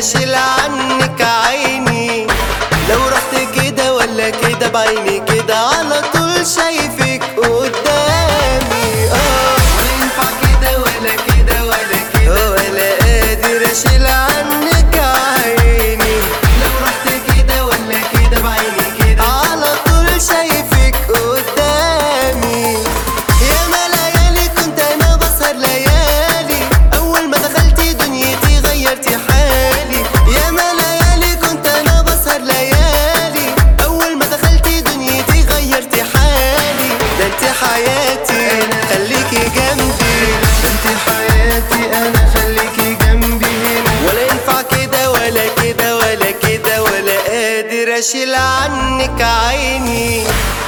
اشيل عنك عيني لو رحت كده ولا كده بعيني كده على طول شايفك قدامي اه ولا ينفع كده ولا كده ولا كده ولا قادر اشيل عنك عيني لو رحت كده ولا كده بعيني كده على طول شايفك قدامي يا ما ليالي كنت انا بسهر ليالي اول ما دخلتي دنيتي غيرتي حالي يا ما ليالي كنت انا بسهر ليالي اول ما دخلتي دنيتي غيرتي حالي ده انت حياتي خليكي جنبي ده انت حياتي انا خليكي جنبي هنا ولا ينفع كده ولا كده ولا كده ولا قادر اشيل عنك عيني